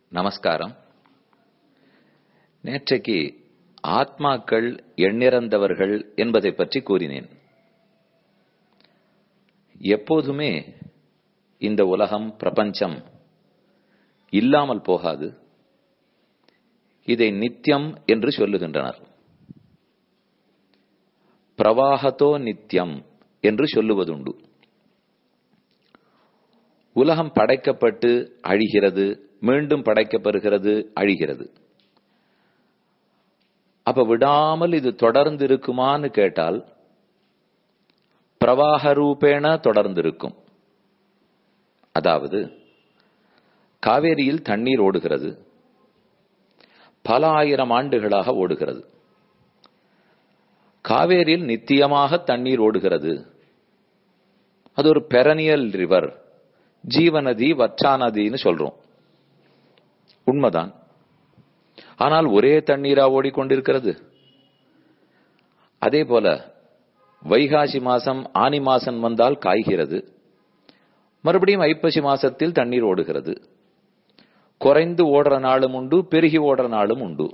நமஸ்காரம் நேற்றைக்கு ஆத்மாக்கள் எண்ணிறந்தவர்கள் என்பதை பற்றி கூறினேன் எப்போதுமே இந்த உலகம் பிரபஞ்சம் இல்லாமல் போகாது இதை நித்தியம் என்று சொல்லுகின்றனர் பிரவாகத்தோ நித்தியம் என்று சொல்லுவதுண்டு உலகம் படைக்கப்பட்டு அழிகிறது மீண்டும் படைக்கப்படுகிறது அழிகிறது அப்ப விடாமல் இது தொடர்ந்து இருக்குமான்னு கேட்டால் பிரவாக ரூபேண தொடர்ந்து இருக்கும் அதாவது காவேரியில் தண்ணீர் ஓடுகிறது பல ஆயிரம் ஆண்டுகளாக ஓடுகிறது காவேரியில் நித்தியமாக தண்ணீர் ஓடுகிறது அது ஒரு பெரனியல் ரிவர் ஜீவநதி வற்றாநதின்னு சொல்றோம் உண்மைதான் ஆனால் ஒரே தண்ணீரா ஓடிக்கொண்டிருக்கிறது அதே போல வைகாசி மாசம் ஆனி மாசம் வந்தால் காய்கிறது மறுபடியும் ஐப்பசி மாசத்தில் தண்ணீர் ஓடுகிறது குறைந்து ஓடுற நாளும் உண்டு பெருகி ஓடுற நாளும் உண்டு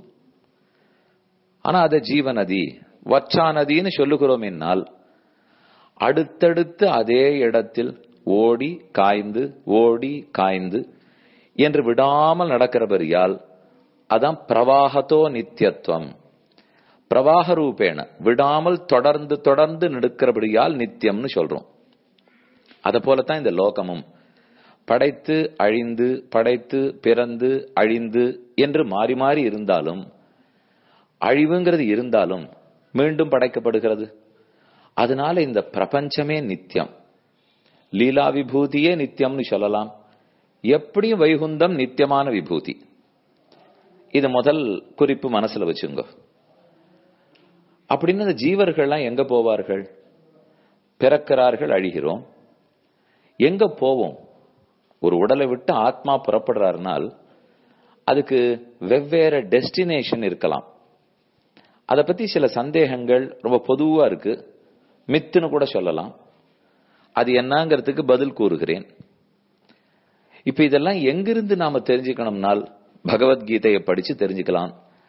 ஆனா அதை ஜீவநதி வற்றா நதின்னு சொல்லுகிறோம் என்னால் அடுத்தடுத்து அதே இடத்தில் ஓடி காய்ந்து ஓடி காய்ந்து என்று விடாமல் நடக்கிறபடியால் அதான் பிரவாகத்தோ நித்தியத்துவம் பிரவாக ரூபேண விடாமல் தொடர்ந்து தொடர்ந்து நிற்கிறபடியால் நித்தியம்னு சொல்றோம் அத போலத்தான் இந்த லோகமும் படைத்து அழிந்து படைத்து பிறந்து அழிந்து என்று மாறி மாறி இருந்தாலும் அழிவுங்கிறது இருந்தாலும் மீண்டும் படைக்கப்படுகிறது அதனால இந்த பிரபஞ்சமே நித்தியம் லீலா விபூதியே நித்தியம்னு சொல்லலாம் எப்படியும் வைகுந்தம் நித்தியமான விபூதி இது முதல் குறிப்பு மனசுல வச்சுங்க அப்படின்னு இந்த ஜீவர்கள்லாம் எங்க போவார்கள் பிறக்கிறார்கள் அழிகிறோம் எங்க போவோம் ஒரு உடலை விட்டு ஆத்மா புறப்படுறாருனால் அதுக்கு வெவ்வேறு டெஸ்டினேஷன் இருக்கலாம் அதை பத்தி சில சந்தேகங்கள் ரொம்ப பொதுவா இருக்கு மித்துன்னு கூட சொல்லலாம் அது என்னங்கிறதுக்கு பதில் கூறுகிறேன் இப்ப இதெல்லாம் எங்கிருந்து நாம தெரிஞ்சுக்கணும்னால் பகவத்கீதையை படிச்சு தெரிஞ்சுக்கலாம்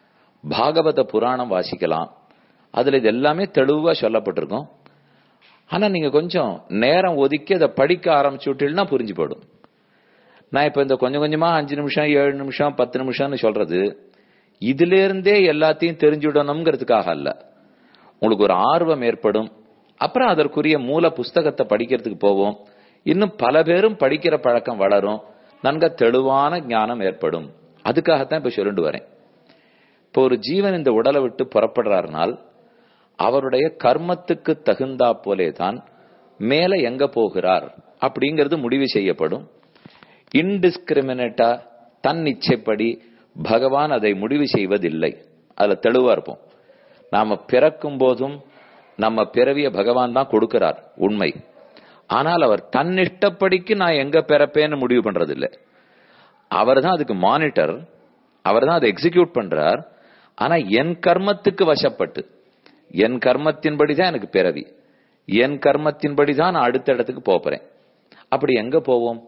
பாகவத புராணம் வாசிக்கலாம் அதுல இது எல்லாமே தெளிவா சொல்லப்பட்டிருக்கும் ஆனா நீங்க கொஞ்சம் நேரம் ஒதுக்கி அதை படிக்க ஆரம்பிச்சு விட்டீங்கன்னா புரிஞ்சு போடும் நான் இப்ப இந்த கொஞ்சம் கொஞ்சமா அஞ்சு நிமிஷம் ஏழு நிமிஷம் பத்து நிமிஷம்னு சொல்றது இதுல இருந்தே எல்லாத்தையும் தெரிஞ்சுடணுங்கிறதுக்காக அல்ல உங்களுக்கு ஒரு ஆர்வம் ஏற்படும் அப்புறம் அதற்குரிய மூல புஸ்தகத்தை படிக்கிறதுக்கு போவோம் இன்னும் பல பேரும் படிக்கிற பழக்கம் வளரும் நன்க தெளிவான ஞானம் ஏற்படும் அதுக்காகத்தான் இப்ப சொல்லிட்டு வரேன் இப்போ ஒரு ஜீவன் இந்த உடலை விட்டு புறப்படுறாருனால் அவருடைய கர்மத்துக்கு தகுந்தா போலே தான் மேல எங்க போகிறார் அப்படிங்கிறது முடிவு செய்யப்படும் இன்டிஸ்கிரிமினேட்டா தன் இச்சைப்படி பகவான் அதை முடிவு செய்வதில்லை அதுல தெளிவா இருப்போம் நாம பிறக்கும் போதும் நம்ம பிறவிய பகவான் தான் கொடுக்கிறார் உண்மை ஆனால் அவர் தன் இஷ்டப்படிக்கு நான் எங்க பிறப்பேன்னு முடிவு பண்றது இல்லை அவர் தான் அதுக்கு மானிட்டர் அவர் தான் அதை எக்ஸிக்யூட் பண்றார் ஆனா என் கர்மத்துக்கு வசப்பட்டு என் கர்மத்தின்படி தான் எனக்கு பிறவி என் கர்மத்தின்படி தான் நான் அடுத்த இடத்துக்கு போறேன் அப்படி எங்க போவோம்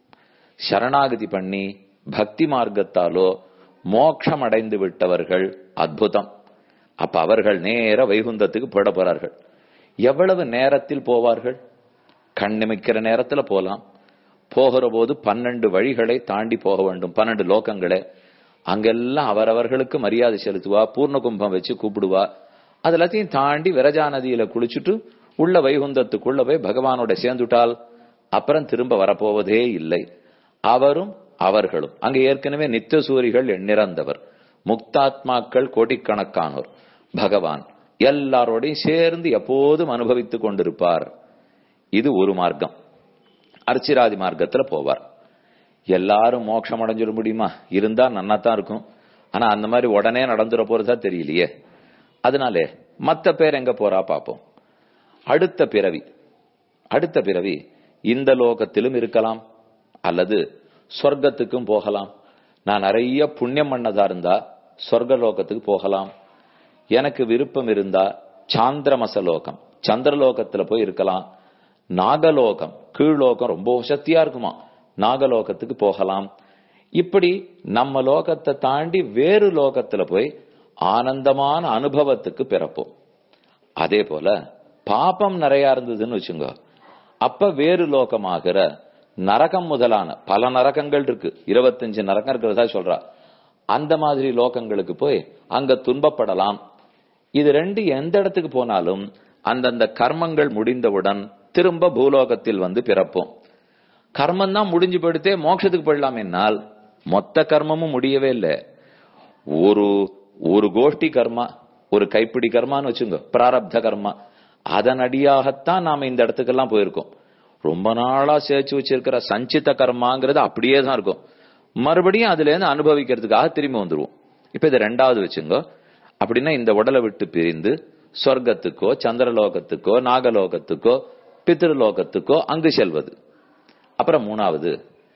சரணாகதி பண்ணி பக்தி மார்க்கத்தாலோ மோட்சம் அடைந்து விட்டவர்கள் அற்புதம் அப்ப அவர்கள் நேர வைகுந்தத்துக்கு போட போறார்கள் எவ்வளவு நேரத்தில் போவார்கள் கண்ணிமைக்கிற நேரத்துல போலாம் போகிற போது பன்னெண்டு வழிகளை தாண்டி போக வேண்டும் பன்னெண்டு லோகங்களே அங்கெல்லாம் அவரவர்களுக்கு மரியாதை செலுத்துவா பூர்ண கும்பம் வச்சு கூப்பிடுவா அது எல்லாத்தையும் தாண்டி விரஜா நதியில குளிச்சுட்டு உள்ள வைகுந்தத்துக்குள்ள போய் பகவானோட சேர்ந்துட்டால் அப்புறம் திரும்ப வரப்போவதே இல்லை அவரும் அவர்களும் அங்க ஏற்கனவே நித்திய சூரிகள் எண்ணிறந்தவர் முக்தாத்மாக்கள் கோடிக்கணக்கானோர் பகவான் எல்லாரோடையும் சேர்ந்து எப்போதும் அனுபவித்துக் கொண்டிருப்பார் இது ஒரு மார்க்கம் அர்ச்சிராதி மார்க்கத்துல போவார் எல்லாரும் மோட்சம் அடைஞ்சிட முடியுமா இருந்தா நன்னாத்தான் இருக்கும் ஆனா அந்த மாதிரி உடனே நடந்துட போறதா தெரியலையே அதனாலே மத்த பேர் எங்க போறா பாப்போம் அடுத்த பிறவி அடுத்த பிறவி இந்த லோகத்திலும் இருக்கலாம் அல்லது சொர்க்கத்துக்கும் போகலாம் நான் நிறைய புண்ணியம் பண்ணதா இருந்தா சொர்க்க லோகத்துக்கு போகலாம் எனக்கு விருப்பம் இருந்தா சாந்திரமச லோகம் சந்திரலோகத்துல போய் இருக்கலாம் நாகலோகம் கீழ்லோகம் ரொம்ப சக்தியா இருக்குமா நாகலோகத்துக்கு போகலாம் இப்படி நம்ம லோகத்தை தாண்டி வேறு லோகத்துல போய் ஆனந்தமான அனுபவத்துக்கு பிறப்போம் அதே போல பாபம் நிறைய இருந்ததுன்னு வச்சுங்க அப்ப வேறு லோகமாகிற நரகம் முதலான பல நரகங்கள் இருக்கு இருபத்தஞ்சு நரகம் இருக்கிறதா சொல்றா அந்த மாதிரி லோகங்களுக்கு போய் அங்க துன்பப்படலாம் இது ரெண்டு எந்த இடத்துக்கு போனாலும் அந்தந்த கர்மங்கள் முடிந்தவுடன் திரும்ப பூலோகத்தில் வந்து பிறப்போம் கர்மம் தான் முடிஞ்சு போயிடுத்தே மோட்சத்துக்கு போயிடலாம் என்னால் மொத்த கர்மமும் முடியவே இல்லை ஒரு ஒரு கோஷ்டி கர்மா ஒரு கைப்பிடி கர்மான்னு வச்சுங்க பிராரப்த கர்மா அதன் அடியாகத்தான் நாம இந்த இடத்துக்கெல்லாம் போயிருக்கோம் ரொம்ப நாளா சேர்த்து வச்சிருக்கிற சஞ்சித கர்மாங்கிறது அப்படியே தான் இருக்கும் மறுபடியும் அதுல இருந்து அனுபவிக்கிறதுக்காக திரும்பி வந்துருவோம் இப்ப இது ரெண்டாவது வச்சுங்க அப்படின்னா இந்த உடலை விட்டு பிரிந்து சொர்க்கத்துக்கோ சந்திரலோகத்துக்கோ நாகலோகத்துக்கோ பித்ருலோகத்துக்கோ அங்கு செல்வது அப்புறம் மூணாவது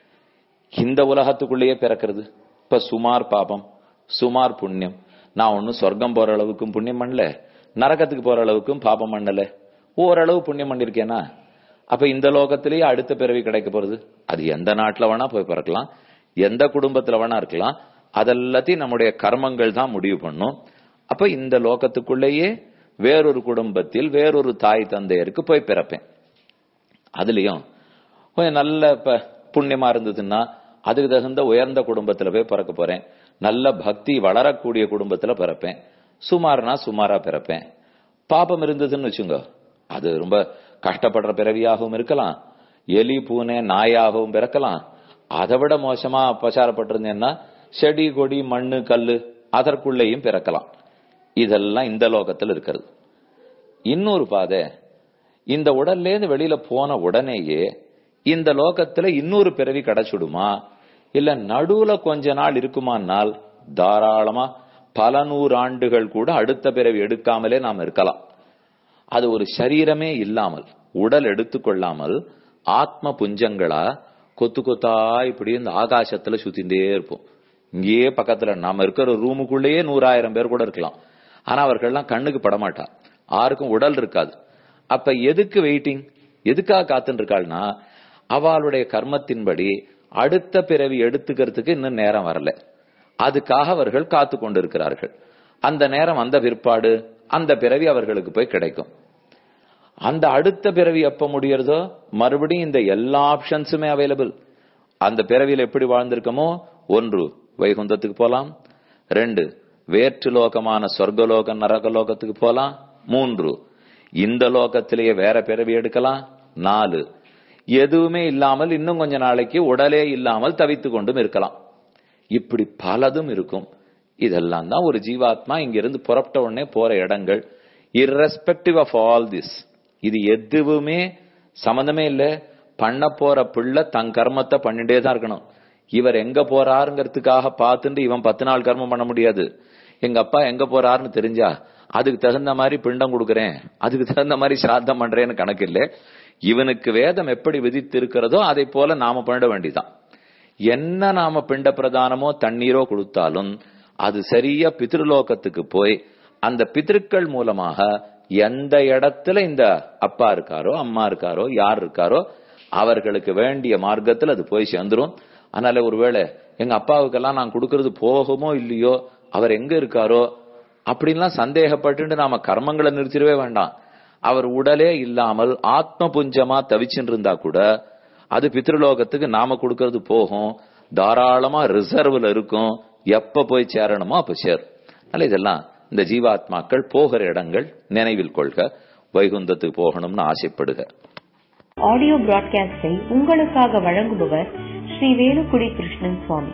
இந்த உலகத்துக்குள்ளேயே பிறக்கிறது இப்ப சுமார் பாபம் சுமார் புண்ணியம் நான் ஒன்னும் சொர்க்கம் போற அளவுக்கும் புண்ணியம் பண்ணல நரகத்துக்கு போற அளவுக்கும் பாபம் பண்ணல ஓரளவு புண்ணியம் பண்ணிருக்கேனா அப்ப இந்த லோகத்திலேயே அடுத்த பிறவி கிடைக்க போறது அது எந்த நாட்டுல வேணா போய் பிறக்கலாம் எந்த குடும்பத்துல வேணா இருக்கலாம் அதெல்லாத்தையும் நம்முடைய கர்மங்கள் தான் முடிவு பண்ணும் அப்ப இந்த லோகத்துக்குள்ளேயே வேறொரு குடும்பத்தில் வேறொரு தாய் தந்தையருக்கு போய் பிறப்பேன் அதுலயும் கொஞ்சம் நல்ல இப்ப புண்ணியமா இருந்ததுன்னா அதுக்கு தகுந்த உயர்ந்த குடும்பத்துல போய் பிறக்க போறேன் நல்ல பக்தி வளரக்கூடிய குடும்பத்துல பிறப்பேன் சுமார்னா சுமாரா பிறப்பேன் பாபம் இருந்ததுன்னு வச்சுங்க அது ரொம்ப கஷ்டப்படுற பிறவியாகவும் இருக்கலாம் எலி பூனை நாயாகவும் பிறக்கலாம் அதை விட மோசமா பிரச்சாரப்பட்டிருந்தேன்னா செடி கொடி மண்ணு கல்லு அதற்குள்ளேயும் பிறக்கலாம் இதெல்லாம் இந்த லோகத்தில் இருக்கிறது இன்னொரு பாதை இந்த உடல்ல இருந்து வெளியில போன உடனேயே இந்த லோகத்துல இன்னொரு பிறவி கிடைச்சிடுமா இல்ல நடுவுல கொஞ்ச நாள் இருக்குமானால் தாராளமா பல நூறு ஆண்டுகள் கூட அடுத்த பிறவி எடுக்காமலே நாம் இருக்கலாம் அது ஒரு சரீரமே இல்லாமல் உடல் எடுத்துக்கொள்ளாமல் ஆத்ம புஞ்சங்களா கொத்து கொத்தா இப்படி இந்த ஆகாசத்துல சுத்திண்டே இருப்போம் இங்கேயே பக்கத்துல நாம இருக்கிற ரூமுக்குள்ளேயே நூறாயிரம் பேர் கூட இருக்கலாம் ஆனா அவர்கள்லாம் கண்ணுக்கு படமாட்டா யாருக்கும் உடல் இருக்காது அப்ப எதுக்கு வெயிட்டிங் எதுக்காக காத்துன்னு இருக்காள்னா அவளுடைய கர்மத்தின்படி அடுத்த பிறவி எடுத்துக்கிறதுக்கு இன்னும் நேரம் வரல அதுக்காக அவர்கள் காத்து கொண்டிருக்கிறார்கள் அந்த நேரம் வந்த பிற்பாடு அந்த பிறவி அவர்களுக்கு போய் கிடைக்கும் அந்த அடுத்த பிறவி எப்ப முடியறதோ மறுபடியும் இந்த எல்லா ஆப்ஷன்ஸுமே அவைலபிள் அந்த பிறவியில் எப்படி வாழ்ந்திருக்கமோ ஒன்று வைகுந்தத்துக்கு போலாம் ரெண்டு வேற்று லோகமான சொர்க்கலோகம் நரகலோகத்துக்கு போலாம் மூன்று இந்த லோகத்திலேயே வேற பிறவி எடுக்கலாம் நாலு எதுவுமே இல்லாமல் இன்னும் கொஞ்ச நாளைக்கு உடலே இல்லாமல் தவித்து கொண்டும் இருக்கலாம் இப்படி பலதும் இருக்கும் இதெல்லாம் தான் ஒரு ஜீவாத்மா இங்கிருந்து புறப்பட்ட உடனே போற இடங்கள் irrespective ஆஃப் ஆல் திஸ் இது எதுவுமே சம்மந்தமே இல்ல பண்ண போற பிள்ளை தன் கர்மத்தை பண்ணிட்டே தான் இருக்கணும் இவர் எங்க போறாருங்கிறதுக்காக பார்த்துட்டு இவன் பத்து நாள் கர்மம் பண்ண முடியாது எங்க அப்பா எங்க போறாருன்னு தெரிஞ்சா அதுக்கு தகுந்த மாதிரி பிண்டம் கொடுக்கறேன் அதுக்கு தகுந்த மாதிரி சிராத்தம் பண்றேன்னு கணக்கு இல்லை இவனுக்கு வேதம் எப்படி விதித்து இருக்கிறதோ அதை போல நாம பண்ணிட வேண்டியதான் என்ன நாம பிண்ட பிரதானமோ தண்ணீரோ கொடுத்தாலும் அது சரியா பித்ருலோகத்துக்கு போய் அந்த பித்திருக்கள் மூலமாக எந்த இடத்துல இந்த அப்பா இருக்காரோ அம்மா இருக்காரோ யார் இருக்காரோ அவர்களுக்கு வேண்டிய மார்க்கத்தில் அது போய் சேர்ந்துரும் அதனால ஒருவேளை எங்க அப்பாவுக்கெல்லாம் நான் கொடுக்கறது போகுமோ இல்லையோ அவர் எங்க இருக்காரோ அப்படின்லாம் சந்தேகப்பட்டு நாம கர்மங்களை நிறுத்திடவே வேண்டாம் அவர் உடலே இல்லாமல் ஆத்ம புஞ்சமா தவிச்சுட்டு இருந்தா கூட அது பித்ருலோகத்துக்கு நாம கொடுக்கறது போகும் தாராளமா ரிசர்வ்ல இருக்கும் எப்ப போய் சேரணுமோ அப்ப சேரும் அதனால இதெல்லாம் இந்த ஜீவாத்மாக்கள் போகிற இடங்கள் நினைவில் கொள்க வைகுந்தத்துக்கு போகணும்னு ஆசைப்படுக ஆடியோ பிராட்காஸ்டை உங்களுக்காக வழங்குபவர் ஸ்ரீ வேலுக்குடி கிருஷ்ணன் சுவாமி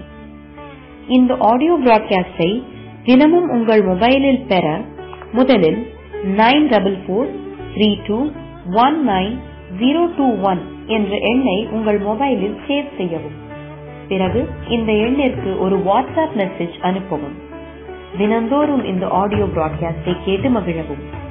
இந்த ஆடியோ பிராட்காஸ்டை தினமும் உங்கள் மொபைலில் பெற முதலில் nine double four three two one nine zero two one என்ற எண்ணை உங்கள் மொபைலில் சேவ் செய்யவும் பிறகு இந்த எண்ணிற்கு ஒரு வாட்ஸ்அப் மெசேஜ் அனுப்பவும் தினந்தோறும் இந்த ஆடியோ பிராட்காஸ்டை கேட்டு மகிழவும்